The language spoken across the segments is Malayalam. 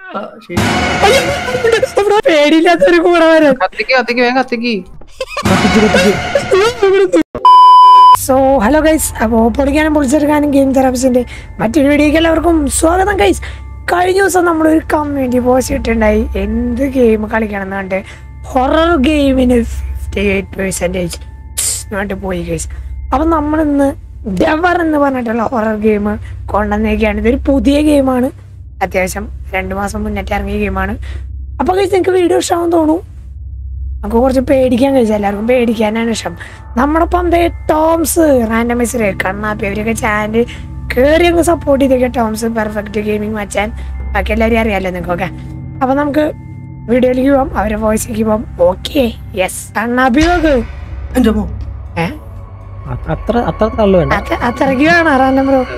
ആ, ശരി ഇവിടെ പേടിയില്ലാത്തൊരു കൂടെ വരാൻ കത്തിക്ക് കത്തിക്ക് വേഗം കത്തിക്ക് സോ ഹലോ ഗൈസ് അപ്പോൾ പൊളിക്കാനും പൊളിച്ചെടുക്കാനും ഗെയിം തെറാപ്പിസിന്റെ മറ്റൊരു വീഡിയോക്ക് എല്ലാവർക്കും സ്വാഗതം ഗൈസ് കഴിഞ്ഞ ദിവസം നമ്മളൊരു കമ്മ്യൂണിറ്റി പോസ്റ്റ് ഇട്ടുണ്ടായി എന്ത് ഗെയിം കളിക്കണം എന്ന് ഹൊറർ ഗെയിമിന് ഫിഫ്റ്റി എയ്റ്റ് പെർസെൻറ്റേജ് എന്നിട്ട് പോയി ഗൈസ് അപ്പം നമ്മളിന്ന് ഡെവർ എന്ന് പറഞ്ഞിട്ടുള്ള ഹൊറർ ഗെയിം കൊണ്ടുവന്നേക്കാണ് ഇതൊരു പുതിയ ഗെയിമാണ് അത്യാവശ്യം രണ്ട് മാസം മുന്നേറ്റ് ഇറങ്ങിയ ഗെയിമാണ് അപ്പോൾ ഗൈസ് നിങ്ങൾക്ക് വീഡിയോ ഇഷ്ടമാണെന്ന് തോന്നുന്നു നമുക്ക് കുറച്ച് പേടിക്കാൻ കഴിച്ചു എല്ലാവർക്കും പേടിക്കാനാണ് ഇഷ്ടം നമ്മുടെ ഒപ്പം ദേ ടോംസ് റാൻഡമൈസർ കണ്ണാപ്പി അവരൊക്കെ ചാനൽ കയറി അങ്ങ് സപ്പോർട്ട് ചെയ്തൊക്കെ ടോംസ് പെർഫെക്റ്റ് ഗെയിമിംഗ് മച്ചാൻ ബാക്കി എല്ലാവരും അറിയാലോ നിങ്ങൾക്കൊക്കെ അപ്പൊ നമുക്ക് വീഡിയോയിലേക്ക് പോവാം അവരെ വോയിസിലേക്ക് പോവാം ഓക്കെ യെസ് കണ്ണാപ്പി നോക്ക് എന്റെ അമ്മോ. ഏ അത്ര അത്ര തള്ളു വേണ്ട അത്ര- അത്രയ്ക്ക് വേണം റാൻഡം ബ്രോ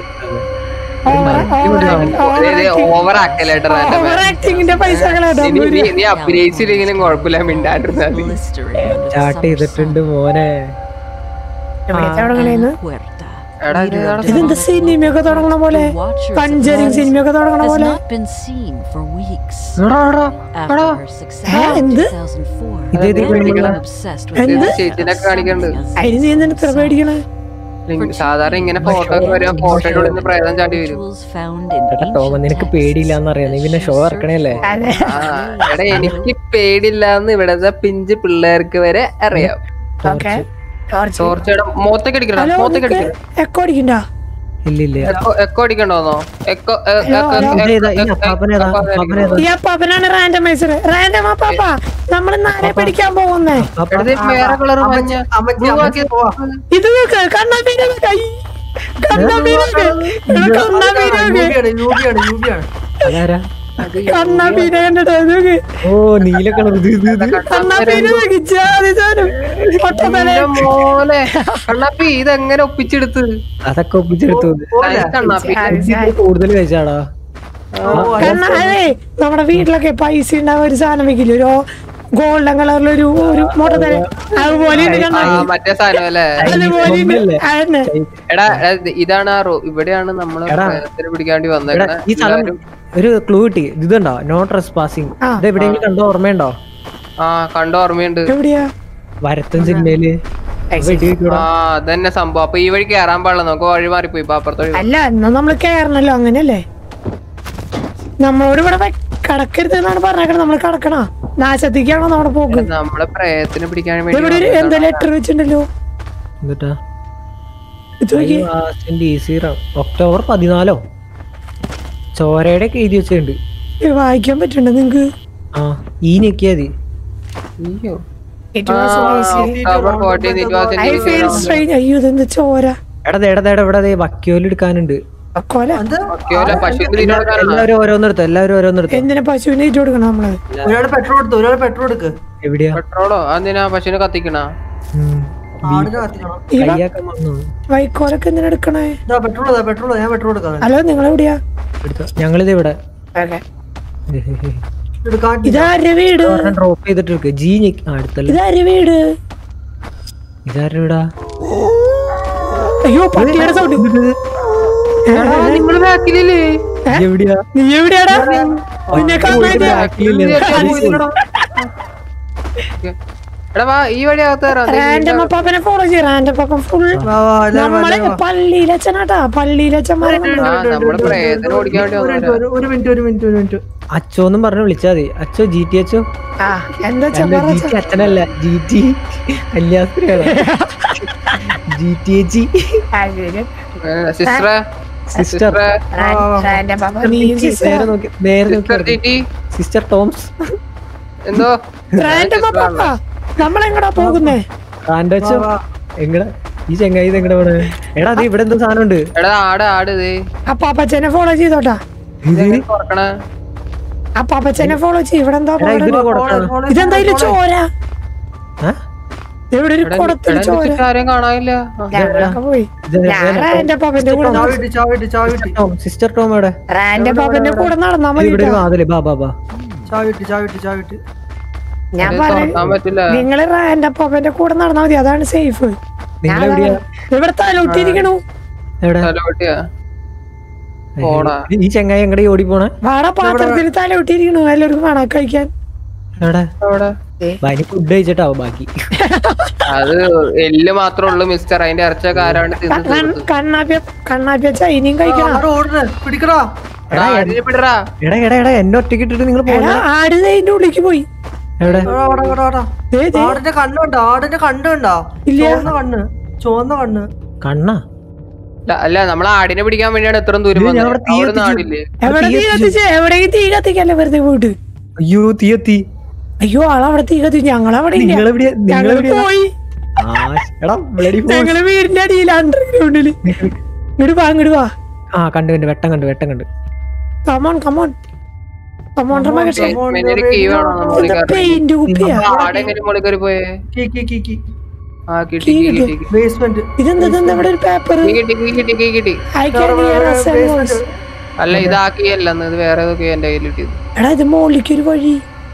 ഓവർ ആക്കലേട്ടാ ഓവർ ആക്ടിങ്ങിന്റെ പൈസ നീ അഭിനയിച്ചില്ലെങ്കിലും കുഴപ്പമില്ല മിണ്ടാണ്ടിരുന്നാ മതി സ്റ്റാർട്ട് ചെയ്തിട്ടുണ്ട് മോനെ തുടങ്ങണേന്ന് എടാ ഇത് ഇതാണ് ഇതെന്താ സിനിമയൊക്കെ തുടങ്ങണ പോലെ പഞ്ചറിങ് സിനിമയൊക്കെ തുടങ്ങണ has പോലെ not been seen for weeks. എടാ, എടാ, After എടാ. her success Huh? in എന്ത്? 2004, ഇത് ഇത് Amanda പെണ്ണുങ്ങളാ? became obsessed with എന്ത്? Last ചേച്ചിനൊക്കെ of Us കാണിക്കണ്ട്. series. അതിന് നീ എന്തിനാ ഇത്ര പേടിക്കണേ ലിങ്ക് സാധാരണ ഇങ്ങനെ ഫോട്ടോ ഒക്കെ വരുമ്പോ ഫോട്ടോയുടെ ഉള്ളിൽ നിന്ന് പ്രേതം ചാടി വരും Rituals found in എടാ ടോമ ancient നിനക്ക് texts പേടിയില്ലാന്നറിയാം നീ പിന്നെ ഷോ and ഇറക്കണല്ലേ അതെ ആ എടാ എനിക്ക് പേടിയില്ലാന്ന് ഇവിടത്തെ പിഞ്ച് പിള്ളേർക്ക് വരെ അറിയാം ഓക്കെ ടോർച്ച് ചോർച്ചയുടെ മോത്തേക്ക് അടിക്കണം ഹലോ മോത്തേക്ക് അടിക്കണം എക്കോ അടിക്കണ്ട ഇല്ല ഇല്ല എക്കോ എക്കോ അടിക്കണ്ടോന്നോ എക്കോ എ- എ- ഹലോ, ഹലോ. എ- ഇതേതാ? ഈ എ- അപ്പാപ്പനേതാ? എക്കോ അപ്പാപ്പനേതാ? ഈ അപ്പാപ്പനാണ് റാൻഡമൈസർ റാൻഡം അപ്പാപ്പ നമ്മൾ നാരെ പിടിക്കാൻ പോകുന്നേ അപ്പ- എടാ, ഇത് വേറെ കളർ മഞ്ഞ അമ്മച്ചി, Blue അമ്മച്ചി, ആക്കി- പോവാ. ഇത് നോക്ക് കണ്ണാപ്പീനെ നോക്ക്. ഐ, കണ്ണാപ്പീനെ നോക്ക്. എടാ, കണ്ണാപ്പീനെ നോക്ക്. യൂബിയാണ്, യൂബിയാണ്, യൂബിയാണ്. അതാരാ കണ്ണാപ്പീനെ കണ്ടിട്ടോ നോക്ക് ഓ നീല കളർ ഇത് ഇത് ഇത് കണ്ണാപ്പീനെ നോക്ക് ജാതി സാധനം പൊട്ടത്തല എന്റെ മോനെ കണ്ണാപ്പി ഇതെങ്ങനെ ഒപ്പിച്ചെടുത്ത് അതൊക്കെ ഒപ്പിച്ചെടുത്തു അത് കണ്ണാപ്പി ഇത് കൂടുതൽ കഴിച്ചാടാ ഓ, അത് കണ്ണാ അതെ നമ്മുടെ വീട്ടിലൊക്കെ പൈസ ഉണ്ടാവുന്ന ഒരു സാധനം വെക്കില്ല ഒരു ഗോൾഡൻ കളറിലൊരു ഒരു മോട്ടത്തല അതുപോലെ ഉണ്ട് ആ കണ്ണാപ്പി മറ്റേ സാധനം അല്ലേ അതുപോലെ ഉണ്ട്. ബൊമ്മയല്ലേ? അതന്നെ എടാ എടാ, ഇത് ഇതാണ് ആ റോ ഇവിടെയാണ് നമ്മള് എടാ. പ്രേതത്തിന് പിടിക്കാണ്ടി എടാ വന്നേക്കണേ ഈ സ്ഥലം ഒരു ക്ലൂ കിട്ടി ഇതുണ്ടോ നോ ട്രസ് പാസിംഗ് ആ. ഇത് എവിടെയെങ്കിലും കണ്ടോ ഓർമ്മയുണ്ടോ ആ കണ്ട ഓർമ്മയുണ്ട് എവിടെയാ വരത്തൻ സിനിമയില് വെടിവെക്കൂടാ ആ അതന്നെ സംഭവം അപ്പൊ ഈ വഴി കേറാൻ പാടില്ല നമുക്ക് വഴി മാറിപ്പോയി ഇപ്പൊ അപ്പുറത്തെ വഴി അല്ല എന്നാ നമ്മള് കയറണല്ലോ അങ്ങനെയല്ലേ നമ്മളോട് ഇവിടെ വെ- കടക്കരുത് എന്നാണ് പറഞ്ഞേക്കണത് നമ്മള് കടക്കണ നാശത്തേക്കാണോ നമ്മുടെ പോക്ക് നമ്മളെ പ്രേതത്തിന് പിടിക്കാൻ ഇത് ഇവിടെ ഒരു വേണ്ടി എന്താ ലെറ്റർ വെച്ചിട്ടുണ്ടല്ലോ എന്നിട്ടാ ഇത് നോക്കി ഒക്ടോബർ പതിനാലോ ചോരയുടെ ഒക്കെ എഴുതി വെച്ചിട്ടുണ്ട് ഇത് വായിക്കാൻ പറ്റണ്ട നിങ്ങക്ക് ആ ഈ ഞെക്കിയാ മതി അയ്യോ It was easy. October fourteen I feel strange. അയ്യോ ഇതെന്ത് ചോര എടാ ദേടാ ദേടാ ഇവിടെ ദേ വക്കോല് എടുക്കാനുണ്ട് കൊല പശുവിന് തീറ്റ കൊടുക്കാനാണോ എല്ലാവരും ഓരോന്നെടുത്തു എല്ലാവരും ഓരോന്നെടുത്തു എന്തിനാ പശുവിനെ ഇട്ട് കൊടുക്കണം നമ്മള് ഒരാള് പെട്രോൾ എടുത്തു ഒരാള് പെട്രോൾ എടുക്ക് എവിടെയാ പെട്രോളോ അതിനാ പശുവിനെ കത്തിക്കണ ഉം. ആടിനെ കത്തിക്കണം ഈ വ- കയ്യാക്കാൻ വന്നു വൈക്കോലൊക്കെ എന്തിനാ എടുക്കണേ ഇതാ പെട്രോൾ ഇതാ പെട്രോൾ ഞാൻ പെട്രോൾ എടുക്കാം ഹലോ നിങ്ങൾ എവിടെയാ എടുത്തോ. ഞങ്ങളിത് ഇവിടെ എടുക്കാൻ ഇതാരുടെ വീട് ഡ്രോപ്പ് ചെയ്തിട്ട് ജി ഞെക്കി ആ അടുത്തല്ല ഇതാരുടെ വീട് ഇതാരുടെ ഇവിടാ അയ്യോ പട്ടിയുടെ സൗണ്ട് നിങ്ങള് ബാക്കിലില്ലേ എവിടെയാ നീ എവിടെയാടാ നിന്നെ കാണാനില്ല. എടാ വാ ഈ വഴി അകത്ത് കയറാം ദേ റാൻഡം അപ്പാപ്പനെ ഫോളോ ചെയ്യ റാൻഡം അപ്പാപ്പൻ ഫുൾ വാ, വാ, എല്ലാവരും വാ, നമ്മളെ എല്ലാവരും വാ. പള്ളിയിലച്ഛനാട്ടാ പള്ളിയിലച്ഛന്മാരെ ആ നമ്മള് പ്രേതത്തിന് ഓടിക്കാൻ വേണ്ടി ഒരു മിനിറ്റ്, വന്നവരാ ഒരു- ഒരു മിനിറ്റ് ഒരു മിനിറ്റ് ഒരു മിനിറ്റ് അച്ചോന്നും പറഞ്ഞ് വിളിച്ചാ മതി അച്ചോ ജി ടി അച്ചോ ആ എന്താ ജി ടി അച്ഛനല്ല ജി ടി കല്യാസ്ത്രീയാണ് ജി ടി ചേച്ചി സിസ്റ്ററെ സിസ്റ്റർ സിസ്റ്ററെ റാൻഡം അപ്പാപ്പ നീ നേരെ നോക്കി നേരെ സിസ്റ്റർ നോക്കി ടിറ്റി സിസ്റ്റർ ടോംസ് എന്തോ റാൻഡം അപ്പാപ്പ നമ്മളെങ്ങടാ പോകുന്നേ റാൻഡോച്ചോ എങ്ങടാ ഈ ചെങ്ങായി ഇത് എങ്ങടാ പോണേ എടാ അത് ഇവിടെ എന്തോ സാധനം ഉണ്ട് എടാ ആട് ആട് ഇത് അപ്പാപ്പച്ചനെ ഫോളോ ചെയ്തോട്ടാ ഇതെങ്ങനെ തുറക്കണേ അപ്പാപ്പച്ചനെ ഫോളോ ചെയ്യ ഇവിടെ എന്താ എടാ പാട്? ഇതിന് കൊടുക്കണം ഇതെന്തായാലും ചോര ആ? ഇവിടെ ഒരു കുടത്തിൽ എടാ, ചോര ചുറ്റും ആരെയും കാണാനില്ല ആ. ഞങ്ങളൊക്കെ പോയി ഇത് ഞാൻ റാൻഡം അപ്പാപ്പന്റെ കൂടെ നട- ചാവിട്ടി ചാവിട്ടി ചാവിട്ടി ടോം സിസ്റ്റർ ടോം എവിടെ റാൻഡം അപ്പാപ്പന്റെ കൂടെ നടന്നാ മതി ഇവിടെ ഒരു കേട്ടോ. വാതില് ബാ ബാ ബാ ചാവിട്ടി ചാവിട്ടി ചാവിട്ടി ഞാൻ ഇത് പറഞ്ഞു തുറക്കാൻ പറ്റില്ല നിങ്ങള് റാൻഡം അപ്പാപ്പന്റെ കൂടെ നടന്നാ മതി അതാണ് സേഫ് നിങ്ങൾ എവിടെയാ ഇവിടെ തലോട്ടിരിക്കണു എവിടെ തലവട്ടിയാ പോടാ. ഈ ചെങ്ങായി എങ്ങടെ ഓടി പോണേ വാടാ പാത്രത്തിൽ തല വിട്ടിരിക്കണു എല്ലാവർക്കും വേണം കഴിക്കാൻ എവിടെ അവിടെ ബാക്കി ഫുഡ് കഴിച്ചിട്ടാവും ബാക്കി അത് എല്ല് മാത്രമേ ഉള്ളൂ മിസ്റ്റർ അതിന്റെ ഇറച്ചൊക്കെ ആരാണ്ട് തിന്ന് തീർത്തു. കണ്ണാപ്പിയ കണ്ണാപ്പിയ ചൈനയും കഴിക്കണം ആടെ ഓടുന്നേ പിടിക്കടാ എടാ, ആടിനെ പിടിടാ എടാ എടാ എടാ എന്നെ ഒറ്റയ്ക്ക് ഇട്ടിട്ട് നിങ്ങൾ എടാ പോണ ആട് അതിന്റെ ഉള്ളിലേക്ക് പോയി എവിടെ എടാ, ആടാ, ആടാ, ആടാ. ദേ, ദേ. ആടിന്റെ കണ്ണുണ്ടോ ആടിന്റെ കണ്ണുണ്ടോ ഇല്ല. ചുവന്ന കണ്ണ് ചുവന്ന കണ്ണ് കണ്ണാ അല്ല, അല്ല നമ്മൾ ആടിനെ പിടിക്കാൻ വേണ്ടിയാണ് ഇത്രയും ദൂരം ഇത് ഞാൻ വന്നത് അവിടെ തീ അവിടെ കത്തിച്ചു. ആടില്ലേ എവിടെ തീ കത്തിച്ച് എവിടേക്ക് തീ കത്തിക്കല്ലേ വെറുതെ പോയിട്ട് അയ്യോ തീയെത്തി അയ്യോ ആളവിടെ തീ കത്തിച്ചു ഞങ്ങളവിടെ ഇല്ല നിങ്ങളെവിടെയാ ഞങ്ങള് നിങ്ങളെവിടെയാ പോയി ആ എടാ bloody fool. ഞങ്ങള് വീടിന്റെ അടിയിൽ അണ്ടർഗ്രൗണ്ടില് ഇങ്ങോട്ട് വാ ഇങ്ങോട്ട് വാ ആ കണ്ടു കണ്ടു വെട്ടം കണ്ടു വെട്ടം കണ്ടു കമോൺ കമോൺ കമോൺ രമേശ് ഒരു കീ വേണോ നമ്മൾ പെയിന്റ് കുപ്പിയാ ആടെങ്ങനെ മുകളിൽ കയറി പോയേ കീ കീ കീ കീ ആ കിട്ടി കീ കീ കിട്ടി. കിട്ടി ബേസ്മെന്റ് ഇതെന്താ ഇതെന്താ ഇവിടെ ഒരു പേപ്പർ കീ കിട്ടി കീ കിട്ടി കീ കിട്ടി ബേസ്മെന്റ് അല്ല ഇത് ആ കീ അല്ലെന്ന് ഇത് വേറെ ഏതോ കീ എന്റെ കയ്യിൽ കിട്ടിയത് എടാ ഇത് മോളിലേക്ക് ഒരു വഴി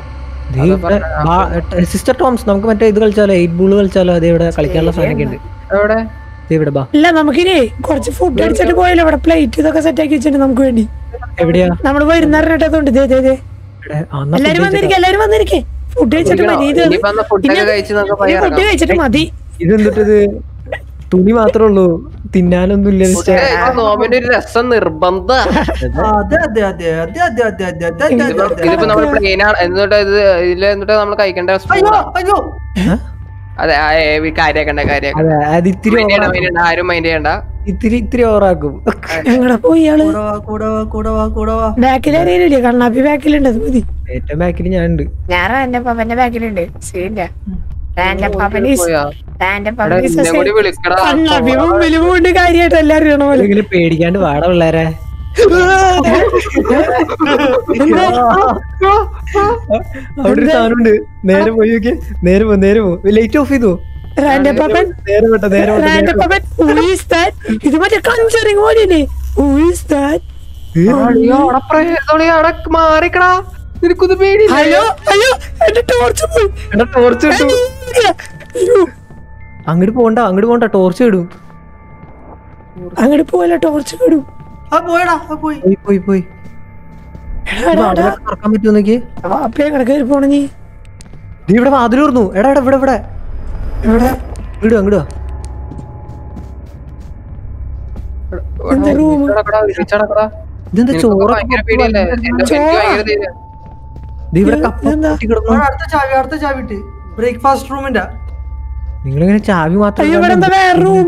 സിസ്റ്റർ ടോംസ് നമുക്ക് മറ്റേ ഇത് കളിച്ചാലോ എയ്റ്റ് ബോൾ കളിച്ചാലോ അതേ ഇവിടെ കളിക്കാനുള്ള സാധനമൊക്കെ ഉണ്ട് എവിടെ ദേ ഇവിടെ ബാ ഇല്ല നമുക്കിനി കുറച്ച് ഫുഡ് അടിച്ചിട്ട് പോയല്ലോ ഇവിടെ പ്ലേറ്റ് ഇതൊക്കെ സെറ്റ് ആക്കി വെച്ചിട്ടുണ്ട് നമുക്ക് വേണ്ടി എവിടെയാ നമ്മൾ വരുന്നറിഞ്ഞിട്ടുണ്ട് ദേ ദേ ദേ ഇവിടെ ആ, എന്നാ എല്ലാരും food വന്നിരിക്കെ എല്ലാരും വന്നിരിക്കെ ഫുഡ് കഴിച്ചിട്ട് മതി ഇത് ഇനിയിപ്പോ അന്ന് ഫുഡൊക്കെ കഴിച്ച് നമുക്ക് ഫുഡ് പയ്യാറാം കഴിച്ചിട്ട് മതി ഇത് എന്നിട്ടിത് തുണി മാത്രമേ ഉള്ളൂ തിന്നാനൊന്നും ഇല്ല സിസ്റ്റർ നോമിന്റെ ഒരു രസം നിർബന്ധ അതെ അതെ അതെ അതെ അതെ അതെ അതെ അതെ അതെ അതെ അതെ ഇതിപ്പോ നമ്മൾ പ്ലെയിനാണ് എന്നിട്ട് ഇത് ഇതില് എന്നിട്ട് നമ്മൾ കഴിക്കേണ്ട അയ്യോ സ്പൂൺ അയ്യോ അതെ ആ, ഏ, ഈ കാര്യാക്കണ്ട കാര്യാക്കണ്ട അതെ അത് ഇത്തിരി മൈൻഡ് ചെയ്യണ്ട over- മൈൻഡ് ചെയ്യണ്ട ആരും മൈൻഡ് ചെയ്യണ്ട ഇത്തിരി ഇത്തിരി ഓവറാക്കും എങ്ങടെ പോയി ഇയാള് കൂടെ വാ കൂടെ വാ കൂടെ വാ കൂടെ വാ ബാക്കിൽ അറിയില്ലേ കണ്ണാപ്പി ബാക്കിലുണ്ട് അത് മതി ഏറ്റവും ബാക്കിൽ ഞാൻ ഉണ്ട് ഞാൻ എന്റെ പപ്പന്റെ ബാക്കിലുണ്ട് സീന്റെ എന്റെ പപ്പൻ പോയാ എന്റെ എടാ, എന്നെ കൂടി വിളിക്കടാ കണ്ണാപ്പി മുമ്പിൽ പോണ്ട് കാര്യമായിട്ട് എല്ലാരും അറിയണ പോലെ ഇങ്ങനെ പേടിക്കാണ്ട് വാട പിള്ളേരെ അവിടെ ഒരു സാധനമുണ്ട് നേരെ പോയി നോക്കി നേരെ പോ നേരെ പോ ലൈറ്റ് ഓഫ് ചെയ്തു എന്റെ പപ്പൻ നേരെ വിട്ട നേരെ വിട്ട എന്റെ പപ്പൻ who is that? ഇത് മറ്റേ കഞ്ചറിങ് പോലെയല്ലേ who is that? അയ്യോ, അവിടെ പ്രേതോളി അവിടെ മാറിക്കടാ നിനക്കൊന്ന് പേടി അയ്യോ അയ്യോ എന്റെ ടോർച്ച് പോയി ടോർച്ച് കിട്ടും അയ്യോ അങ്ങോട്ട് പോണ്ട അങ്ങോട്ട് പോണ്ട ടോർച്ച് ഇടും അങ്ങോട്ട് പോയല്ലോ ടോർച്ച് വിടും ആ പോയടാ ആ പോയി പോയി പോയി പോയി തുറക്കാൻ പറ്റുമോ നോക്കി വാപ്പ എങ്ങനെ കയറി പോണ നീ ദേ ഇവിടെ വാതിൽ തുറന്നു എടാ എടാ ഇവിടെ ഇവിടെ എവിടെ ഇടുക അങ്ങോട്ട് എന്താ room? ഇതെന്താ നിനക്കൊക്കെ ചോറ് ഭയങ്കര പേടിയല്ലേ എന്റെ എനിക്ക് ഭയങ്കര ധൈര്യ. ദേ ഇവിടെ കപ്പ ഇതെന്താ? പൊട്ടി കിടക്കുന്നു അവിടെ അടുത്ത ചാവി അടുത്ത ചാവി ഇട്ട് ബ്രേക്ക്ഫാസ്റ്റ് റൂമിന്റെ നിങ്ങളിങ്ങനെ ചാവി മാത്രം അയ്യോ ഇവിടെ എന്താ വേറെ റൂം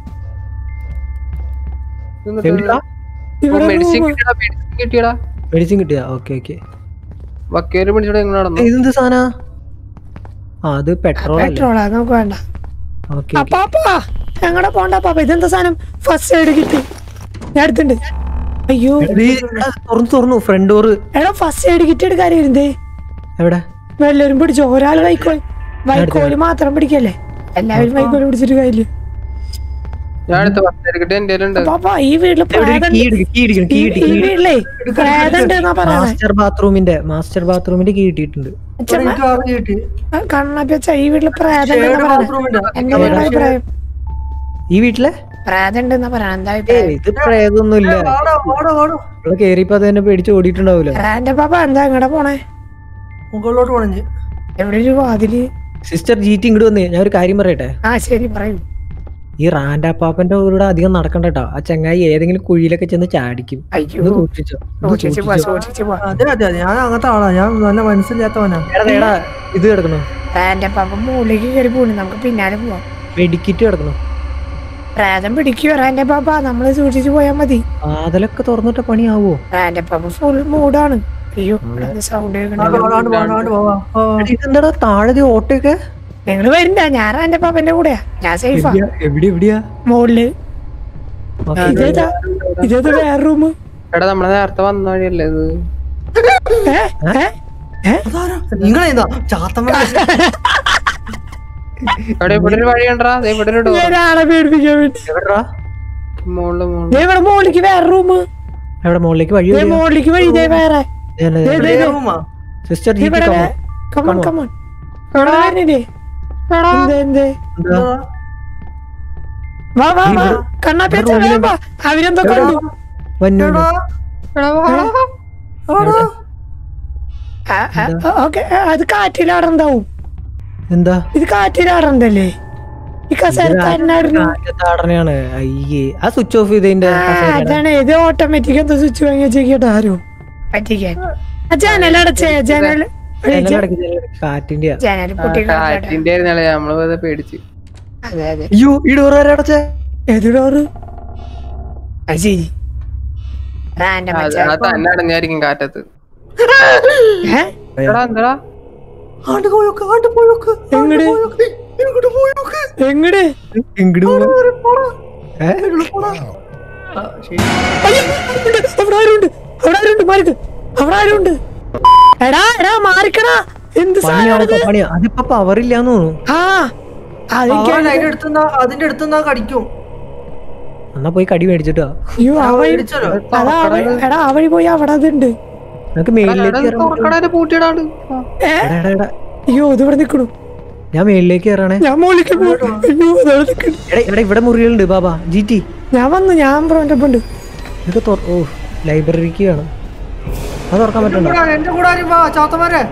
എവിടെയാ ഇവിടെ മെഡിസിൻ room. കിട്ടിയടാ മെഡിസിൻ കിട്ടിയടാ മെഡിസിൻ കിട്ടിയാ ഓക്കെ ഓക്കെ വക്കേല് പിടിച്ചോടെ എങ്ങനെ നടന്നു ഇതെന്ത് സാധന ആ അത് പെട്രോൾ അല്ലേ പെട്രോളാ നമുക്ക് വേണ്ട ഓക്കെ അപ്പാപ്പാ എങ്ങടെ പോണ്ട പാപ്പ ഇതെന്താ സാധനം ഫസ്റ്റ് എയ്ഡ് കിട്ടി ഞാൻ എടുത്തുണ്ട് അയ്യോ തുറന്നു തുറന്നു ഫ്രണ്ട് ഡോറ് എടാ ഫസ്റ്റ് എയ്ഡ് കിറ്റ് എടുക്കാൻ ഇരുന്നേ എവിടെ എല്ലാവരും പിടിച്ചോ ഒരാൾ വൈക്കോൽ വൈക്കോല് മാത്രം പിടിക്കല്ലേ എല്ലാവരും വൈക്കോല് പിടിച്ചിട്ട് കാര്യമില്ല ഞാൻ അടുത്ത് പത്ത് കിട്ടി എന്റെ ഉണ്ട് പാപ്പ ഈ വീട്ടില് പ്രേതം കീ എടുക്ക് കീ ഇടിക്കണം കീ ഈ ഇട്ടി ഈ വീട്ടിലേ പ്രേതണ്ട് എന്നാ പറയണേ മാസ്റ്റർ ബാത്റൂമിന്റെ മാസ്റ്റർ ബാത്റൂമിന്റെ കീ ഇട്ടിട്ടുണ്ട് അച്ഛമ്മ എനിക്ക് ആദ്യം കിട്ടി കണ്ണപ്പി വെച്ച ഈ വീട്ടില് പ്രേതം ഷെയർഡ് എന്നാ പറയണേ ബാത്റൂമിന്റെ എന്റെ വീട്ടിലെ അഭിപ്രായം ഈ വീട്ടിലെ പ്രേതം ഉണ്ട് എന്നാ പറയണേ എന്താ ഏയ്, അഭിപ്രായം ഇത് പ്രേതൊന്നുമില്ല വാടോ വാടോ വാടോ ഇവിടെ കേറിയപ്പോ അത് തന്നെ പേടിച്ച് ഓടിയിട്ടുണ്ടാവൂല എന്റെ പാപ്പ എന്താ എങ്ങടെ പോണേ മുകളിലോട്ട് പണഞ്ഞ് എവിടെ ഒരു വാതില് സിസ്റ്റർ ജീറ്റി ഇങ്ങോട്ട് വന്നേ ഞാൻ ഒരു കാര്യം പറയട്ടെ ആ ശരി പറയൂ ഈ റാൻഡാപ്പാപ്പന്റെ കൂടെ അധികം നടക്കണ്ട കേട്ടോ ആ ചങ്ങായി ഏതെങ്കിലും കുഴിയിലൊക്കെ ചെന്ന് ചാടിക്കും അയ്യോ ഇത് സൂക്ഷിച്ചോ ഇത് സൂക്ഷിച്ച് പോവാ സൂക്ഷിച്ചോ. സൂക്ഷിച്ച് പോവാ അതെ അതെ അതെ ഞാൻ അങ്ങനത്തെ ആളാ ഞാൻ നല്ല മനസ്സില്ലാത്തവനാ എടാ, എടാ ഇത് കിടക്കണോ എന്റെ പാപ്പ മുകളിലേക്ക് കയറി പോണു നമുക്ക് പിന്നാലെ പോവാം മെഡിക്കിറ്റ് കിടക്കണോ പ്രേതം പിടിക്കുവോ എന്റെ പാപ്പ നമ്മള് സൂക്ഷിച്ച് പോയാ മതി വാതിലൊക്കെ തുറന്നിട്ട പണിയാവോ എന്റെ പാപ്പ ഫുൾ മൂഡാണ് അയ്യോ സൗണ്ട് ആണ്ട് വാ, ആണ്ട് വാ, ആണ്ട് വാ, വാ. ആ, എടാ, ഇതെന്താടാ താഴെ ദേ ഓട്ടോയൊക്കെ നിങ്ങൾ വരണ്ട ഞാൻ എന്റെ പാപ്പന്റെ കൂടെയാ ഞാൻ സേഫാ എവിടെയാ? എവിടെ എവിടെയാ മുകളില് ഓക്കേ. ഇതേതാ ഇതേതാ വേറെ റൂം എടാ നമ്മളെ നേരത്തെ വന്ന വഴിയല്ലേ ഇത് അതാരാ? നിങ്ങളേതാ ചാത്തമ്മ എവിടെ ഇവിടെ ഒരു വഴി കണ്ടാ ദേ ഇവിടെ ഒരു door. ഒരാളെ പേടിപ്പിക്കാൻ വേണ്ടി എവിടെടാ? മുകളില് മുകളില് ദേ ഇവിടെ മുകളിലേക്ക് വേറെ റൂം എവിടെ മുകളിലേക്ക് വഴി ദേ മുകളിലേക്ക് വഴി ദേ വേറെ ദേ, ദേ, ദേ. റൂമാ സിസ്റ്റർ ദേ ഇവിടെ കമോൺ കമോൺ ഇവിടെ വരുന്നില്ലേ എന്തേ എന്തേ വാ വാ വാ കണ്ണാപ്പി അച്ഛാ, വേഗം വാ. അവരെന്തോ കണ്ടു വന്നു എടാ, എടാ. ഓക്കെ അത് കാറ്റിലാടുണ്ടാവും എന്താ ഇത് കാറ്റിലാടണ്ടല്ലേ ഈ കസേരത്താരനായിരുന്നു താടനയാണ് അയ്യേ ആ സ്വിച്ച് ഓഫ് ചെയ്തതിന്റെ ആ, അതാണ് ഇത് ഓട്ടോമാറ്റിക് എന്തോ സ്വിച്ച് വാങ്ങി വെച്ചേക്കട്ടെ ആരും പറ്റിക്കാൻ ആ ജനൽ അടച്ചേ ജനൽ കാറ്റിന്റെ ജനൽ പൊട്ടി കാറ്റിന്റെ ആയിരുന്നല്ലേ നമ്മള് വെറുതെ പേടിച്ച് അതെ അതെ അയ്യോ ഈ ഡോർ അടച്ചേ ഏത് ഡോറ് അത് ശരി റാൻഡം അത് വെച്ചാ അത് തന്നെ അടഞ്ഞായിരിക്കും കാറ്റത്ത് ഏ? എടാ എന്താ ആണ്ട് പോയോക്ക് ആണ്ട് പോയോക്ക് ആണ്ട് എങ്ങട്? പോയോക്ക്. ഇങ്ങോട്ട് പോയോക്ക് എങ്ങട് ഇങ്ങോട്ട് ഒരു പോടാ. ഏ? ഇങ്ങോട്ട് പോടാ. ആ, ശരി. അയ്യോ, അവിടെ ആരുണ്ട് അവിടെ ആരുണ്ട് മാറിക്ക് അവിടെ ആരുണ്ട് എടാ എടാ മാറിക്കടാ എന്ത് പണിയാണ് സാധനം പണിയാ അതിപ്പോ പവറില്ലാന്ന് തോന്നുന്നു ആ അവൻ അതൊക്കെ അതിന്റെ അടുത്തുനിന്ന് അതിന്റെ അടുത്തുനിന്ന് കടിക്കും എന്നാ പോയി കടി മേടിച്ചിട്ടോ അയ്യോ ആ വഴി ഇടിച്ചല്ലോ. അതാ ആ വഴി- എടാ ആ വഴി പോയി അവിടെ അതുണ്ട് നമുക്ക് മേളിലേക്ക് കയറാൻ പറ്റുമോ? തുറക്കട പൂട്ടിയിടാണ്ട് ഏ എടാ, എടാ, എടാ. അയ്യോ ഇത് ഇവിടെ നിക്കണു ഞാൻ മേളിലേക്ക് കയറാണേ ഞാൻ മോളിക്ക് പോ അയ്യോ അതവിടെ നിക്കണു എടാ ഇവിടെ ഇവിടെ മുറികളുണ്ട് ബാബാ ജി ടി ഞാൻ വന്നു ഞാൻ ബ്രോന്റെ ഒപ്പം ഉണ്ട് ഇതൊക്കെ തുറ- ഓ ലൈബ്രറിക്ക് വേണം അത് തുറക്കാൻ പറ്റണ്ട എടാ, എന്റെ കൂടെ ആരും വാ ചാത്തമാരെ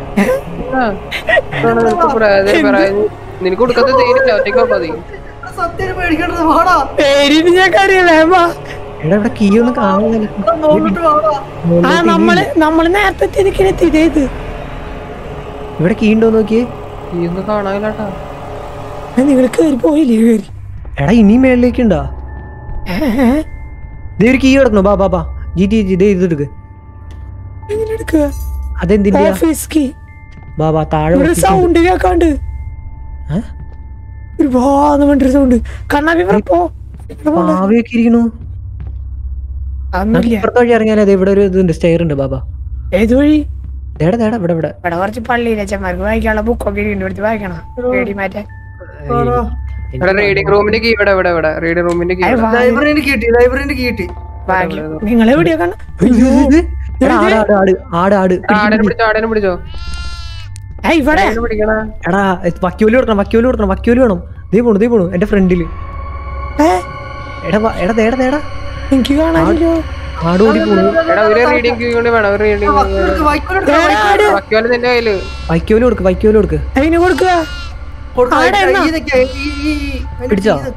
നിനക്ക് കൊടുക്കാത്ത തേരില്ല ഒറ്റയ്ക്ക് നോക്കാ നീ സത്യം പേടിക്കേണ്ടത് വാടാ പേരിന് ഞാൻ കറിയാ എടാ ഇവിടെ കീ ഒന്നും കാണുന്നില്ല ഇവിടെ നോക്കിട്ട് വാടാ ആ നമ്മള് നമ്മള് നേരത്തെ തിരിക്കലെത്തി ഇതേത് ഇവിടെ കീ ഉണ്ടോ നോക്കിയേ നീ ഒന്നും കാണാനില്ലാട്ടാ നിങ്ങൾ കേറി പോയില്ലേ കേറി എടാ ഇനിയും മേളിലേക്ക് ഉണ്ടോ ഏ, ഏ, ദേ ഒരു കീ കിടക്കണു ബാ ബാ ബാ ജി ടി ജി ദേ ഇത് എടുക്ക് എങ്ങനെ എടുക്കുക അതെന്തിന്റെ ഓഫീസ് കീ ബാ ബാ താഴെ ഇവിടെ വെച്ചിട്ട് സൗണ്ട് കേക്കാണ്ട് ഏ? ഒരു വാന്ന് പറഞ്ഞൊരു സൗണ്ട് കണ്ണാപ്പി ഇവിടെ പോ ഇവിടെ പോണ്ട. പാവയൊക്കെ ഇരിക്കണു നമുക്ക് അതൊന്നുമില്ല ഇപ്പുറത്തെ വഴി ഇറങ്ങിയാലേ ദേ ഇവിടെ ഒരു ഇതുണ്ട് സ്റ്റെയർ ഉണ്ട് ബാബാ ഏത് വഴി ദേടാ ദേടാ ഇവിടെ ഇവിടെ ഇവിടെ കുറച്ച് പള്ളിയിലെ ചെന്മാർക്ക് വായിക്കാനുള്ള ബുക്കൊക്കെ ഇരിക്കുന്നുണ്ട് എടുത്ത് വായിക്കണം പേടി മാറ്റാൻ വാടാ. ഇവിടെ റീഡിംഗ് റൂമിന്റെ കീ ഇവിടെ ഇവിടെ ഇവിടെ റീഡിംഗ് റൂമിന്റെ കീ അത് വാ- ലൈബ്രറിന് കിട്ടി ലൈബ്രറിന് കിട്ടി ഭാഗ്യം നിങ്ങൾ എവിടെയാ കണ്ട എടാ, ആട് ആട് ആട് ആട് ആട് ആടനെ പിടിച്ചോ ആടനെ പിടിച്ചോ ഏ ഇവിടെ ആടനെ പിടിക്കണ എടാ വക്യോല് കൊടുക്കണം വക്യോല് കൊടുക്കണം വക്യോല് വേണം ദേ പോണു ദേ പോണു എന്റെ ഫ്രണ്ടില് ഏ എടാ വാ, എടാ ദേടാ ദേടാ എനിക്ക് കാണാനില്ലോ ആട് ഓടി പോണു എടാ ഒരു റീഡിംഗ് കീ കൊണ്ട് വേണം ഒരു റീഡിംഗ് വൈക്കോലെടുക്ക്, വൈക്കോലെടുക്ക്, ഏടാട് വക്കോല് നിന്റെ കയ്യില് വക്യോല് കൊടുക്ക് വക്യോല് കൊടുക്ക് അതിന് കൊടുക്കുക കൊടുക്ക്, ആടെ ഈ എന്നാ? ഇതൊക്കെ, ഈ- ഈ- ഈ- അതിന്റെ പിടിച്ചോ? ഇത്.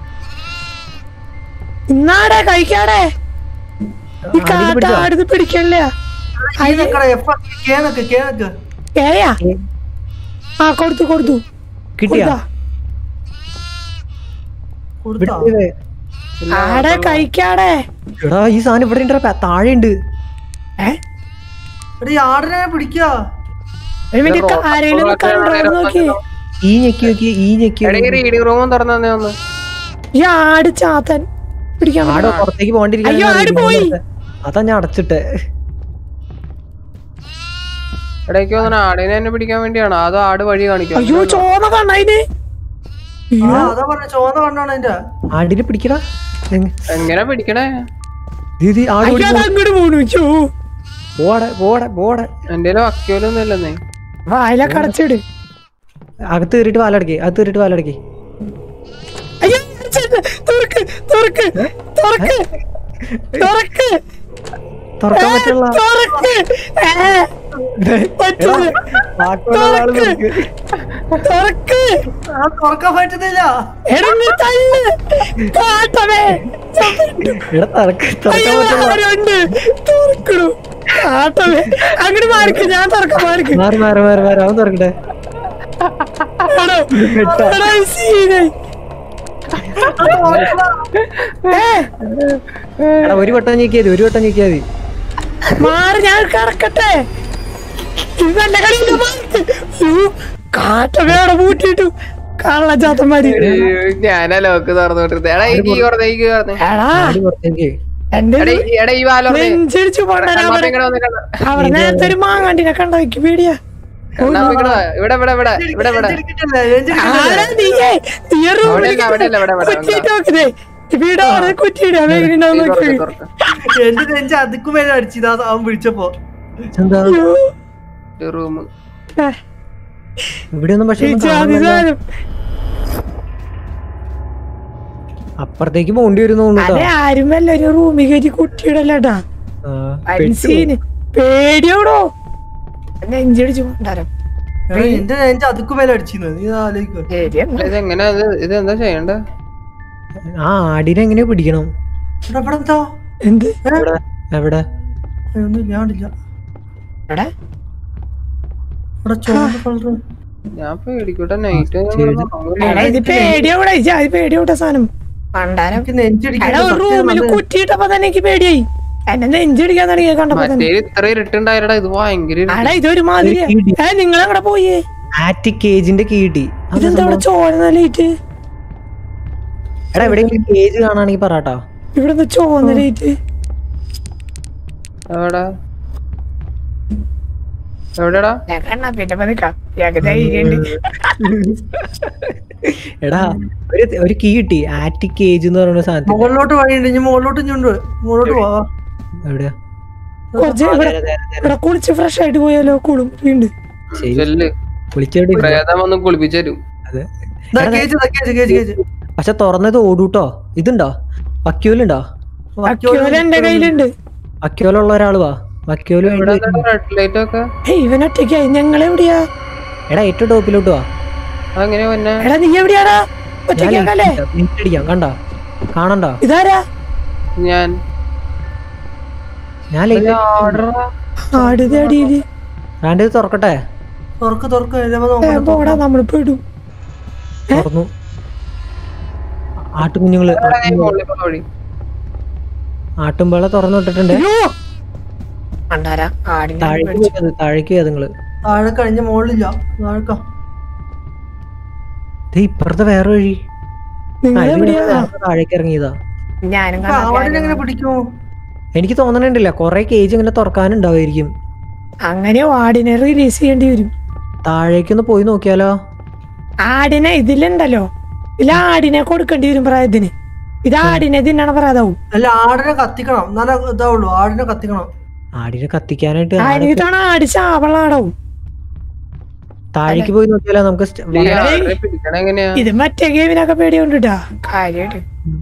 ഇന്നാടെ കഴിക്കാടെ ഈ ആടിനെ പിടിച്ചോ? കാട്ടാടുന്ന് പിടിക്കല്ല ഈ നിക്കടാ, എപ്പ- കേ നിക്ക്, കേ നിക്ക്. ഏയാ ആ കൊടുത്തു കൊടുത്തു കിട്ടിയാ കൊടുത്താ? കൊടുത്താ? ഇവിടെ ആടെ കഴിക്കാടെ എടാ ഈ സാധനം ഇവിടെ ഉണ്ട് താഴെ ഉണ്ട് ഏ എടാ, ഈ ആടിനെ പിടിക്കാ ഒരു മിനിറ്റ് ആരെങ്കിലും ഒന്ന് കണ്ടോ നോക്കി ഈ ഞെക്കി നോക്കി ഈ ഞെക്കി എടാ ഈ റീഡിംഗ് റൂമും തുറന്നു തന്നെ ഒന്ന് ഈ ആട് ചാത്തൻ പിടിക്കാൻ ആട് പറ്റുമോ? പുറത്തേക്ക് പോകണ്ടിരിക്കാൻ അയ്യോ, ആട് പോയി. അതാ ഞാൻ അടച്ചിട്ടെ ഇടയ്ക്ക് തോന്നണ ആടിനെ തന്നെ പിടിക്കാൻ വേണ്ടിയാണ് അതോ ആട് വഴി കാണിക്കും അയ്യോ ചോന്ന കണ്ണതിന് ആ അതാ പറഞ്ഞ ചോന്ന കണ്ണാണ് എന്റെ ആടിനെ പിടിക്കടാ എങ്ങ- എങ്ങനെ പിടിക്കണേ ദേ, ദേ, ആട് ഓടി അയ്യോ അത് അങ്ങോട്ട് പോണു ചോ പോടെ പോടെ പോടെ എന്റെ വക്കോലൊന്നും ഇല്ലെന്നേ വായിലൊക്കെ അടച്ചിട് അകത്ത് കയറിയിട്ട് വാലടക്കി അകത്ത് കയറിയിട്ട് വാലടക്കി അയ്യോ അടച്ചിട്. തുറക്ക് തുറക്ക് തുറക്ക് തുറക്ക് തുറക്കാൻ പറ്റുള്ള തുറക്ക് ഏ, പറ്റൂല. തുറക്ക് ആ തുറക്കാൻ പറ്റുന്നില്ല എടങ്ങ് തല്ല് കാട്ടവേ ഇവിടെ തുറക്ക തുറക്കാൻ അയ്യോ പറ്റുള്ള ആരുണ്ട് തുറക്കണു കാട്ടവേ അങ്ങോട്ട് മാറിക്ക് ഞാൻ തുറക്കാൻ മാറിക്ക് മാറി മാറി മാറി മാറി അവൻ തുറക്കട്ടെ എടോ, പെട്ടാ. എടോ, ഈ സീനെ. ഏ, എടാ ഒരു വട്ടം ഞെക്കിയാതി ഒരു വട്ടം ഞെക്കിയാതി മാറി ഞാൻ കിടക്കട്ടെ ഇത് നല്ല കളിയില്ല മാറിക്ക്. അയ്യോ, കാട്ടവേ അവിടെ പൂട്ടിയിട്ടു കള്ളജാത്തന്മാര് ഞാനാ ലോക്ക് തുറന്നോട്ടിരുന്നത് എടാ ഈ കീ തുറന്നേ ഈ കീ തുറന്നേ എടാ ആടി പുറത്തേക്ക് എന്റെ എടാ ഈ- എടാ ഈ വാല നെഞ്ചടിച്ചു പോണ്ടാ അവിടെ നേരത്തെ ഒരു മാങ്ങാണ്ടിനെ കണ്ട വെക്ക് പേടിയാ ഇവിടെ ഇവിടെ ഇവിടെ ഇവിടെ ഇവിടെ ഇവിടെ എഞ്ചിടിക്കട്ടല്ലേ, എഞ്ചിടിക്കട്ടല്ലേ? ആരാ നീയേ? നീ ഒരു റൂമിൽ അവിടെയല്ല, അവിടെയല്ല, ഇവിടെ, ഇവിടെ, കുറ്റിയിട്ട് നോക്കുന്നേ. ഇവിടെ അവിടെ കുറ്റിയിടാ, വേഗം ഉണ്ടാവും നോക്ക്. എന്റെ നെഞ്ച് അതുക്കും മേലെ അടിച്ചിതാ അവൻ വിളിച്ചപ്പോ എന്താ അയ്യോ. റൂം ഏ, ഇവിടെ ഒന്നും പക്ഷെ ഈ ഒന്നും ജാതി കാണുന്നില്ല. സാധനം. അപ്പുറത്തേക്ക് പോണ്ടി വരുന്നു അതെ ആരും വല്ല ഒരു റൂമിൽ കയറ്റി കുട്ടിയിടല്ലേട്ടാ സീന് പേടിയോടോ നെഞ്ചടിച്ചു കൊണ്ടാരം എടാ, എന്റെ എന്റെ അതുക്ക് മേലെ അടിച്ചിരുന്നു നീ ആലോചിക്കുക ശരിയെന്നാ. ഇത് എങ്ങനെ ഇത് ഇത് എന്താ ചെയ്യണ്ടേ ആ ആടിനെ എങ്ങനെ പിടിക്കണം എടാ ഇവിടെ എന്താ എന്ത് എവിടെ എവിടെ ഏ, ഒന്നും ഞാൻ കണ്ടില്ല എടാ ഇവിടെ ചുവന്ന കളറ് ഞാൻ പേടിക്കട്ടെ നൈറ്റ് എടാ ഇത് പേടിയോടെ അത് പേടിയോട്ടെ സാധനം പണ്ടാരം എനിക്ക് നെഞ്ചടിക്കാൻ എടാ ഒരു റൂമിൽ കുറ്റിയിട്ടപ്പോ തന്നെ എനിക്ക് പേടിയായി എന്നെ നെഞ്ചടിക്കാൻ തുടങ്ങിയ കണ്ടപ്പോ മറ്റേ തന്നെ ഇത്ര ഇരുട്ടുണ്ടായിരടാ ഇത് ഭയങ്കര ഇരുട്ട്. എടാ ഇതൊരു മാതിരി ഏ നിങ്ങൾ എവിടെ പോയേ ആറ്റിക് കേജിന്റെ കീട്ടി ഇതെന്താ ഇവിടെ ചോന്ന ലൈറ്റ് എടാ എവിടെയെങ്കിലും കേജ് കാണാണെങ്കിൽ പറട്ടാ ഇവിടെ എന്താ ചോന്ന ലൈറ്റ് എവിടാ എവിടെടാ ഞാൻ കണ്ണാപ്പിന്റെ നിക്കാം ഞങ്ങൾക്ക് ധൈര്യമുണ്ട് എടാ ഒരു ഒരു കീ കിട്ടി ആറ്റിക് കേജ് എന്ന് പറയുന്ന സാധനത്തിൽ മുകളിലോട്ട് വഴിയുണ്ട് ഇനി മുകളിലോട്ട് ഇഞ്ഞുണ്ട് മുകളിലോട്ട് പോവാ എവിടെയാ കുറച്ച് ഇവിടെ ഇവിടെ കുളിച്ച് ഫ്രഷ് ആയിട്ട് പോയാലോ കുളും വീണ്ടും ശരി ചെല്ല് വിളിച്ചോടി പ്രേതം വന്ന് കുളിപ്പിച്ചു തരും അതെ ദാ കേജ് ദാ കേജ് കേജ് കേജ് പക്ഷെ തുറന്നത് ഓടൂട്ടോ ഇതുണ്ടോ വക്യോലുണ്ടോ അക്യോല എന്റെ കയ്യിലുണ്ട് വക്യോലുള്ള ഒരാള് വാ വക്യോല് ഇവിടെ റെഡ് ലൈറ്റ് ഒക്കെ ഏയ് ഇവൻ ഒറ്റയ്ക്കായി ഞങ്ങളെവിടെയാ എടാ ഏറ്റവും ടോപ്പിലോട്ട് വാ അതെങ്ങനെയാ പിന്നെ എടാ നീ എവിടെയാടാ ഞാൻ ഒറ്റയ്ക്കാക്കല്ലേ ലിഫ്റ്റ് അടിക്കാം കണ്ട കാണണ്ട ഇതാരാ ഞാൻ ഞാൻ ലിഫ്റ്റ് ഓർഡർ ആടുത് അടിയില് റാൻഡ് ഇത് തുറക്കട്ടെ തുറക്ക് തുറക്ക് എല്ലാം ഏ, നോക്കണം പോടാ നമ്മൾ പെടും തുറന്നു ആട്ടുകുഞ്ഞുങ്ങള് വഴി ആട്ടുമ്പള തുറന്നു വിട്ടിട്ടുണ്ട് അയ്യോ കണ്ടാരാ ആടിനെ താഴേക്ക് പേടിച്ചു. പോയത് താഴേക്ക് പോയത് നിങ്ങള് താഴെ കഴിഞ്ഞ മുകളിലില്ല താഴേക്കാ ദേ ഇപ്പുറത്തെ വേറെ വഴി നിങ്ങൾ ആ, ഇത് എവിടെയാ നേരത്തെ താഴേക്ക് ഇറങ്ങിയതാ ഞാനും ഇപ്പൊ ആടിനെ എങ്ങനെ കാണാൻ പിടിക്കുമോ എനിക്ക് തോന്നണില്ല കൊറേ കേജ് ഇങ്ങനെ തുറക്കാനുണ്ടാവായിരിക്കും അങ്ങനെ ആടിനെ റിലീസ് ചെയ്യേണ്ടി വരും താഴേക്കൊന്ന് പോയി നോക്കിയാലോ ആടിനെ ഇതിലുണ്ടല്ലോ ഇതിൽ ആടിനെ കൊടുക്കേണ്ടി വരും പ്രായത്തിന് ഇത് ആടിനെ തിന്നണ പ്രായതാവും അല്ല ആടിനെ കത്തിക്കണം എന്നാലേ ഇതാവുള്ളൂ ആടിനെ കത്തിക്കണം ആടിനെ കത്തിക്കാനായിട്ട് ആടിനിട്ടാണ് ആടി ചാവളാടാവും താഴേക്ക് പോയി നോക്കിയാലോ നമുക്ക് സ്റ്റ- ഈ ആടിനെ പിടിക്കണ എങ്ങനെയാ ഇത് മറ്റേ ഗെയിമിനൊക്കെ പേടിയോണ്ടിട്ടാ കാര്യായിട്ട്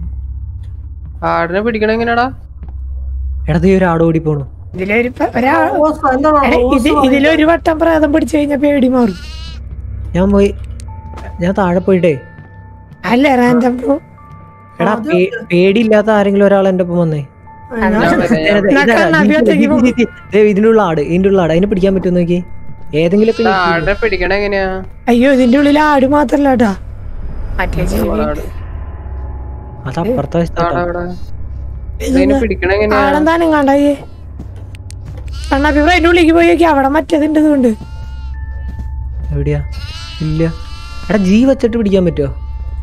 ആടിനെ പിടിക്കണ എങ്ങനെയാടാ എടാ ദേ ഒരു ആട് ഓടി പോണു ഇതിലൊരു പ- ഒരാ റോസ് എന്താണ് എടാ, റോസ് ഇത് ഇതിലൊരു വട്ടം പ്രാതം പിടിച്ചു കഴിഞ്ഞാൽ പേടി മാറും ഞാൻ പോയി ഞാൻ താഴെ പോയിട്ടേ അല്ല റാൻഡം ബ്രോ എടാ പേ- പേടിയില്ലാത്ത ആരെങ്കിലും ഒരാൾ എന്റെ ഒപ്പം വന്നേ ഞാൻ വരാം, ഞാൻ എന്നാ കണ്ണാടി ഒറ്റയ്ക്ക് പോ. ഇതിന്റെ ഉള്ള ആട് ഇതിന്റെ ഉള്ള ആട് അതിനെ പിടിക്കാൻ പറ്റുമോ നോക്കി ഏതെങ്കിലും ഇത് ആടിനെ പിടിക്കണ എങ്ങനെയാ അയ്യോ ഇതിന്റെ ഉള്ളിൽ ആട് മാത്രല്ല കേട്ടാ മറ്റേ ജീവി ആട് അത് അപ്പുറത്തെ വശത്താ ആടാ അവിടെ ഇതിനെ പിടിക്കണ എങ്ങനെയാ ആടെന്താനും കണ്ടായേ കണ്ണാപ്പി ബ്രോ അതിന്റെ ഉള്ളിലേക്ക് പോയി നോക്കി അവിടെ മറ്റേതുണ്ട് ഇതുകൊണ്ട് എവിടെയാ ഇല്ല എടാ ജീ വെച്ചിട്ട് പിടിക്കാൻ പറ്റുമോ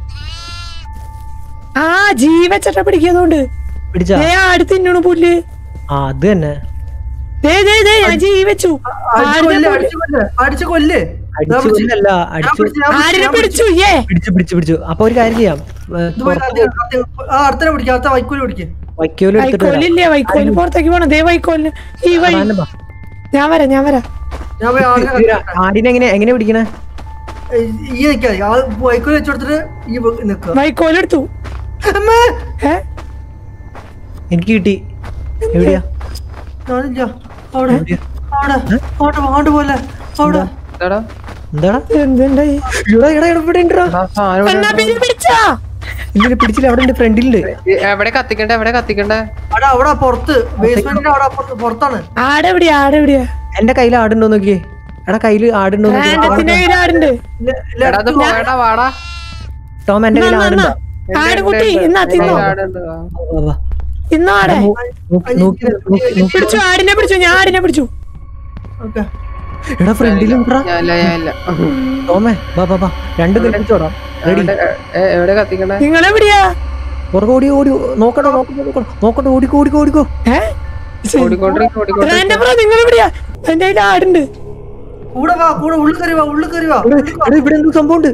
ആ ജീ വെച്ചിട്ടാ പിടിക്കുന്നതുകൊണ്ട് പിടിച്ചാ ദേ ആട് തിന്നണു പുല്ല് ആ അത് തന്നെ ദേ ദേ ദേ ഞാൻ ജീ വെച്ചു അടിച്ചു ആടിനെ കൊല്ല് അടിച്ചു കൊല്ല് അടിച്ചു കൊല്ല് അടിച്ചു കൊല്ലല്ല അടിച്ചു ആടിനെ പിടിച്ചു ഏ പിടിച്ചു പിടിച്ചു പിടിച്ചു അപ്പൊ ഒരു കാര്യം ചെയ്യാം ഏ, പുറത്ത് ആ അടുത്തന്നെ പിടിക്കാം അടുത്ത വൈക്കോല് പിടിക്കും വൈക്കോല് എടുത്തിട്ട് വരാം. വൈക്കോലില്ലേ വൈക്കോല് പുറത്തേക്ക് പോണം ദേ വൈക്കോലിന് ഈ വഴി ആനന്ദ, വാ. ഞാൻ വരാം ഞാൻ വരാം ഞാൻ പോയി ആടിനെ ഇത് ഒരു ആടിനെ എങ്ങനെ എങ്ങനെ പിടിക്കണേ ഈ നിക്കാ ആ വൈക്കോല് വെച്ച് കൊടുത്തിട്ട് ഈ നിക്കുക വൈക്കോലെടുത്തു ഏ എനിക്ക് കിട്ടി എവിടെയാ ഞാനില്ല അവിടെ എവിടെയാ? അവിടെ അവിടെ അങ്ങോട്ട് പോലെ അവിടെ എന്താടാ എന്താടാ എന്തുണ്ടായി ഇവിടെ ഇവിടെ ഇവിടെ ഉണ്ടെടാ. ആ സാധനം ഇവിടെ കണ്ണാപ്പി ഇത് പിടിച്ചാ ഇല്ല പിടിച്ചില്ല അവിടെ ഉണ്ട് ഫ്രണ്ടിലുണ്ട് ഈ- എവിടെ കത്തിക്കണ്ടേ എവിടെ കത്തിക്കണ്ടേ അവിടെ അവിടെ പുറത്ത് ബേസ്മെന്റിന്റെ അവിടെ അപ്പുറത്ത് പുറത്താണ് ആടെവിടെയാ ആടെവിടെയാ എന്റെ കയ്യിൽ ആടുണ്ടോ നോക്കിയേ എടാ കയ്യില് ആടുണ്ടോ നോക്കിയേ റാൻഡത്തിന്റെ കയ്യിൽ ആടുണ്ട് ലെ- എടാ അത് left പോയടാ വാടാ ടോം എന്റെ കയ്യിൽ എന്നാ, ആടുണ്ടോ എന്നാ. ആട് കുട്ടി എന്നാ തിന്നോ ആടുണ്ട് ആ. വാ, വാ. തിന്നോ ആടെ നോക്കി നോക്കി നോക്കി നോക്കി. പിടിച്ചു ആടിനെ പിടിച്ചു ഞാൻ ആടിനെ പിടിച്ചു ഓക്കെ എടാ ഫ്രണ്ടിലുണ്ടാ ഞാനില്ല ഞാനില്ല ടോമേ വാ വാ വാ രണ്ടും കൽപ്പിച്ചോടാ റെഡി എവിടെ എ- എവിടെ കത്തിക്കണ്ടേ നിങ്ങൾ എവിടെയാ പുറകെ ഓടി ഓടി നോക്കട്ടെ നോക്കട്ടെ നോക്കട്ടെ നോക്കട്ടെ ഓടിക്കോ ഓടിക്കോ ഓടിക്കോ ഏ ഓടിക്കൊണ്ടിരിക്കും ഓടിക്കൊണ്ടിരിക്കും റാൻഡം ബ്രോ നിങ്ങൾ എവിടെയാ എന്റെ കയ്യിൽ ആടുണ്ട് കൂടെ വാ കൂടെ ഉള്ളിൽ കയറി വാ ഉള്ളിൽ കയറി വാ എടാ, എടാ, ഇവിടെ എന്തോ സംഭവം ഉണ്ട്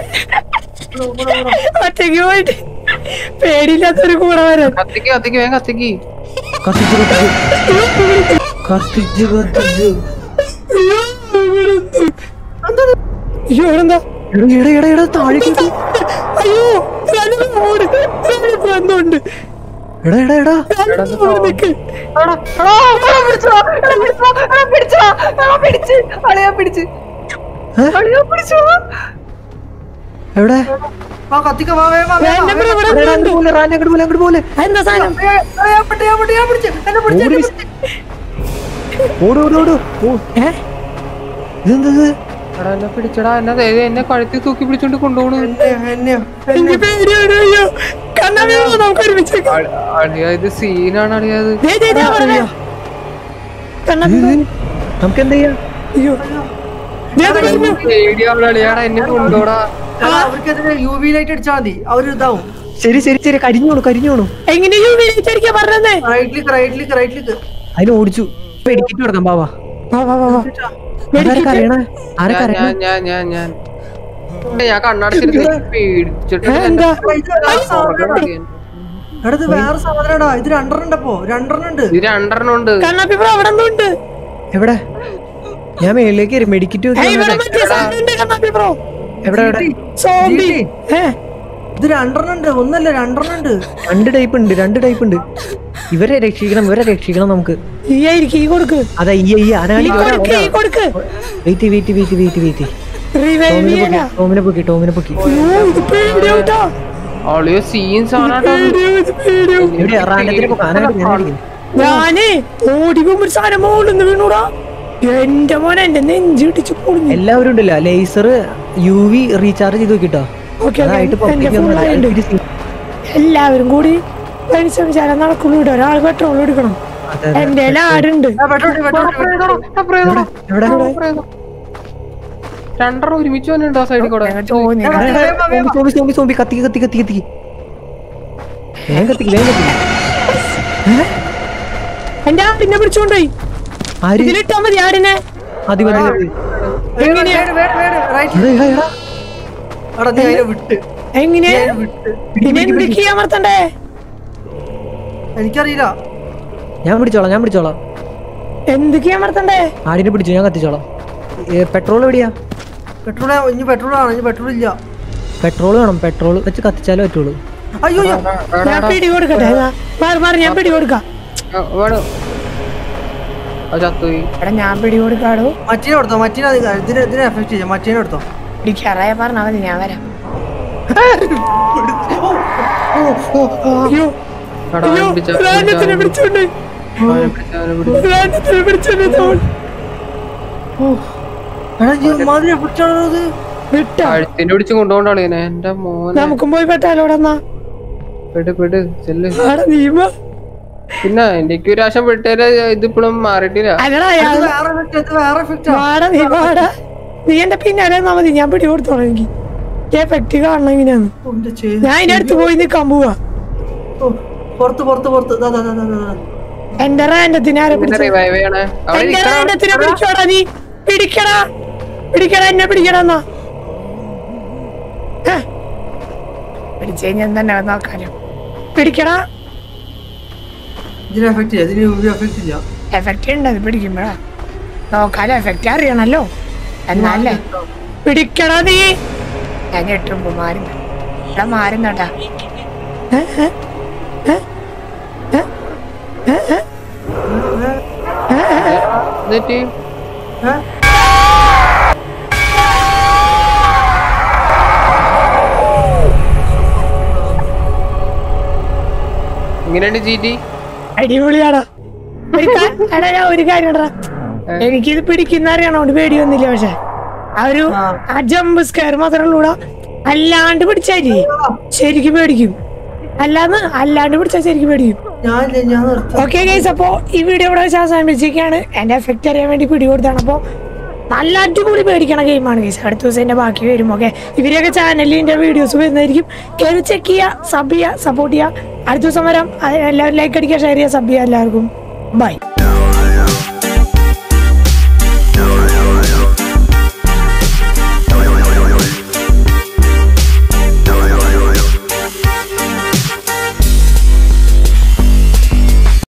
ഒറ്റയ്ക്ക് പോയിട്ട് പേടിയില്ലാത്തൊരു കൂടെ വരാൻ കത്തിക്ക് കത്തിക്ക് വേഗം കത്തിക്ക് കത്തിച്ച് കത്തിച്ച് കത്തിച്ച് കത്തിച്ച് അയ്യോ എവിടെന്താ എടാ എടാ എടാ എടാ താഴേക്ക് ഇട്ടു. അയ്യോ ഓട് എന്തുണ്ട് എടാ എടാ എടാ നിക്ക് എടാ, എടാ, എടാ, പിടിച്ചെടാ, എടാ, പിടിച്ചെടാ, എടാ, പിടിച്ചെടാ, എടാ, പിടിച്ച്, അളിയാ പിടിച്ച്. ഏ? അളിയാ പിടിച്ചോ. എവിടെ വാ കത്തിക്ക വാ വേഗം വാ, വേഗം വാ, എന്നെ ഇവിടെ വേഗം വാ. ഇവിടെ അങ്ങോട്ട് പോലെ റാൻ അങ്ങോട്ട് പോലെ അങ്ങോട്ട് പോലെ എന്താ സാധനം ഏ, ഏ, ഞാൻ പിടിച്ച്, ഞാൻ പിടിച്ച്, ഞാൻ പിടിച്ച്. എന്നെ പിടിച്ച്, എന്നെ പിടിച്ച്. ഓട് ഓട് ഓട് ഓ ഏ ഇതെന്തത് എടാ, എന്നെ പിടിച്ചെടാ എന്നെ ദേ, എന്നെ കഴുത്തി തൂക്കി പിടിച്ചോണ്ട് കൊണ്ടുപോണു എന്നെ, എന്നെ, എന്നെ. എനിക്ക് പേടിയാണ് അയ്യോ കണ്ണാടി വാ, നമുക്ക് ഒരുമിച്ച് അ- അളിയാ ഇത് സീനാണ് അളിയാ ഇത് ദേ, ദേ, ദേ, അവിടെ. കണ്ണാടി വാ. നമുക്ക് എന്ത് ചെയ്യാം അയ്യോ ദേ, അത് വരുന്നു. പേടിയാണ് അളിയാടാ എന്നെ കൊണ്ടോടാ എടാ, അവർക്കെതിരെ യു വി ലൈറ്റ് അടിച്ചാൽ മതി അവര് ഇതാവും ശരി ശരി ശരി കരിഞ്ഞോണു കരിഞ്ഞോണു എങ്ങനെ യു വിളിച്ചടിക്കാൻ പറഞ്ഞേ റൈറ്റിലേക്ക് റൈറ്റിലേക്ക് റൈറ്റിലേക്ക് അതിന് ഓടിച്ചു വെടിക്കിട്ട് കൊടുക്കാം ബാബാ വാ വാ വാ വാ ആരൊക്കെ അറിയണേ ആരൊക്കെ ഞാൻ അറിയണേ ഞാൻ ഞാൻ ഞാൻ ഞാൻ ഞാൻ കണ്ണടച്ചിട്ട് പേടിച്ചിട്ട് ഏ, എന്താ ഇത് വേറെ സാധനമാടാ. എടാ ഇത് വേറെ സാധനടാ ഇത് രണ്ടെണ്ണം ഉണ്ടപ്പോ രണ്ടെണ്ണം ഉണ്ട് ഇത് രണ്ടെണ്ണം ഉണ്ട് കണ്ണാപ്പി ബ്രോ അവിടെ എന്തോ ഉണ്ട് എവിടെ ഞാൻ മേളിലേക്ക് വരും മെഡിക്കറ്റ് ഏയ്, ഇവിടെ മറ്റേ സാധനം ഉണ്ട് കണ്ണാപ്പി ബ്രോ എവിടെ എവിടെ സോംബി GT. ഏ ഇത് രണ്ടെണ്ണം ഉണ്ട് ഒന്നല്ല രണ്ടെണ്ണം ഉണ്ട് രണ്ട് ടൈപ്പ് ഉണ്ട് രണ്ട് ടൈപ്പ് ഉണ്ട് ഇവരെ രക്ഷിക്കണം ഇവരെ രക്ഷിക്കണം നമുക്ക് ഈ ആയിരിക്കും ഈ കൊടുക്ക് അതാ ഈ ഈ ഈ അനാലി കൊടുക്ക് ഈ കൊടുക്ക് wait wait wait wait wait revive ടോമിനെ ചെയ്യാനാ പൊക്കി ടോമിനെ പൊക്കി ടോമിനെ പൊക്കി അയ്യോ ഇത് പേടിയാവൂട്ടോ അളിയോ സീൻ സാധനട്ടോ പേടിയാവും ഇത് പേടിയാവും എവിടെ റാനത്തിനെ പൊക്ക അനാലി അനാലി ഞാനേ ഓടി പോകുമ്പോ ഒരു സാധനം മോളിന്ന് വീണൂടാ എന്റെ മോനെ എന്റെ നെഞ്ച് ഇടിച്ച് പൊളിഞ്ഞു എല്ലാവരും ഉണ്ടല്ലോ ലേസർ യു വി റീചാർജ് ചെയ്ത് നോക്കിട്ടോ ഓക്കെ അതായിട്ട് എന്റെ പുറത്തേക്ക് ഫുൾ വന്നത്. ആയിട്ടുണ്ട് ഇത് സി- എല്ലാവരും കൂടി പരിശ്രമിച്ചാലും നടക്കുള്ളൂ ഇവിടെ ഒരാൾ പെട്രോൾ എടുക്കണം അതെ, അതെ. എന്റെ ആടുണ്ട് ആ, പെട്രോൾ ഇട്, പെട്രോൾ ഇട്, പെട്രോൾ ഇട്. എവിടെ എവിടെ രണ്ടെണ്ണം ഒരുമിച്ച് വന്നിട്ടുണ്ടോ സൈഡിൽ കൂടെ തോന്നി എടാ, വേഗം വാ, വേഗം വാ. സോംബി സോംബി സോംബി കത്തിക്ക് കത്തിക്ക് കത്തിക്ക് കത്തിക്ക് വേഗം കത്തിക്ക് വേഗം കത്തിക്ക് എന്റെ ആടിനെ പിടിച്ചോണ്ടോയി ആര് ഇതിലിട്ടാ മതി ആടിനെ അതി മതി മതി. വേഗം, വേഗം, വേഗം, വേഗം, right. എടാ, എടാ, എടാ. എടാ, നീ അതിനെ വിട്ട് എങ്ങനെ നീ അതിനെ വിട്ട് പിന്നെ എന്തൊക്കെ അമർത്തണ്ടേ എനിക്കറിയില്ല ഞാൻ പിടിച്ചോളാം ഞാൻ പിടിച്ചോളാം എന്തൊക്കെ അമർത്തണ്ടേ ആടിനെ പിടിച്ചു ഞാൻ കത്തിച്ചോളാം പെട്രോൾ എവിടെയാ പെട്രോൾ ഇനി പെട്രോൾ ആണ് ഇനി പെട്രോൾ ഇല്ല പെട്രോൾ വേണം പെട്രോൾ വെച്ച് കത്തിച്ചാലേ പറ്റുള്ളൂ അയ്യോ അയ്യോ. ഞാൻ പിടി കൊടുക്കട്ടെ ഇതാ. മാറി മാറി ഞാൻ പിടി കൊടുക്കാം വേണം അത് ചത്തുപോയി എടാ ഞാൻ പിടി കൊടുക്കാടോ മറ്റീനെ എടുത്തോ മറ്റീനെ അത് ഇതിനെ ഇതിനെ എഫക്ട് ചെയ്യാം മറ്റീനെ എടുത്തോ പിടിക്കാറായ പറഞ്ഞാ മതി ഞാൻ വരാം അയ്യോ എടാ, അയ്യോ അവനെ പിടിച്ച- റാണത്തിനെ പിടിച്ചോണ്ട് അവനെ പിടിച്ച- അവനെ പിടിച്ച. റാണത്തിനെ പിടിച്ചോണ്ട് തോൾ എടാ ഈ മാതിരി എഫക്റ്റ് ആണോ ഇത് വിട്ടോ കഴുത്തിന്റെ പിടിച്ച് കൊണ്ടുപോകണ്ടാളെ എന്റെ മോനെ നമുക്കും പോയി പെട്ടാലോടെ എന്നാ പെട് പെട് ചെല്ല് ആടെ നീമ പിന്നെ എനിക്ക് ഒരു ആശം പെട്ടേരെ ഇതിപ്പോഴും മാറിയിട്ടില്ല അല്ലടാ ഇത് അയാൾ വേറെ എഫക്റ്റ് ഇത് വേറെ എഫക്റ്റ് വാടാ നീ വാടാ നീ എന്റെ പിന്നാലെ നിന്നാ മതി ഞാൻ പിടി കൊടുത്തോളാം എനിക്ക് എഫക്റ്റ് കാണണം എങ്ങനെയാന്ന് ഞാൻ അതിന്റെ അടുത്ത് പോയി നിക്കാൻ പോവാ പുറത്ത് പുറത്ത് പുറത്ത് ദാ, ദാ, ദാ, ദാ, ദാ. എന്റെ റാൻഡത്തിനെ ആരെ പിടിച്ച റിവൈവ് ചെയ്യണേ അവിടെ എന്റെ നിക്കണ റാൻഡത്തിനെ പിടിച്ചോടാ നീ പിടിക്കടാ പിടിക്കടാ എന്നെ പിടിക്കടാ എന്നാ പിടിച്ചു കഴിഞ്ഞാൽ തന്നെ നോക്കാലോ പിടിക്കടാ ഇതിന് എഫക്റ്റ് ഇല്ല ഇതിന് യു എഫക്റ്റ് ഇല്ല എഫക്റ്റ് ഉണ്ട് അത് പിടിക്കുമ്പോഴാ നോക്കാലോ എഫക്റ്റ് അറിയണല്ലോ എന്നല്ലേ പിടിക്കടാ നീ ഞാൻ ഞെട്ടുമ്പോ മാറുന്ന എടാ മാറുന്നട്ടാ എന്നിട്ട് ഏ? ഇങ്ങനെയുണ്ട് ജി ടി അടിപൊളിയാടാ ഒരു കാ- എടാ ഞാൻ ഒരു കാര്യം എടാ എനിക്കിത് പിടിക്കുന്ന അറിയണോണ്ട് പേടി വന്നില്ല പക്ഷെ ആ ഒരു ആ ജമ്പ് സ്കെയർ മാത്രമേ ഉള്ളൂടാ അല്ലാണ്ട് പിടിച്ചാലേ ശരിക്കും പേടിക്കും അല്ലാന്ന് അല്ലാണ്ട് പിടിച്ചാൽ ശരിക്കും പേടിക്കും ഞാൻ ഞാൻ നിർത്താം ഓക്കെ ഗൈസ് അപ്പോ ഈ വീഡിയോ ഇവിടെ വെച്ച് അവസാനിപ്പിച്ചിരിക്കുകയാണ് എന്റെ എഫക്റ്റ് അറിയാൻ വേണ്ടി പിടി കൊടുത്താണ് അപ്പോൾ നല്ല അടിപൊളി പേടിക്കണ ഗെയിമാണ് ഗൈസ് അടുത്ത ദിവസം എന്റെ ബാക്കി വരും ഓക്കെ ഇവരെയൊക്കെ ചാനലിൽ എന്റെ വീഡിയോസ് വരുന്നതായിരിക്കും കയറി ചെക്ക് ചെയ്യുക സബ് ചെയ്യുക സപ്പോർട്ട് ചെയ്യുക അടുത്ത ദിവസം വരാം അത് എല്ലാവരും ലൈക്ക് അടിക്കുക ഷെയർ ചെയ്യുക സബ് ചെയ്യുക എല്ലാവർക്കും ബൈ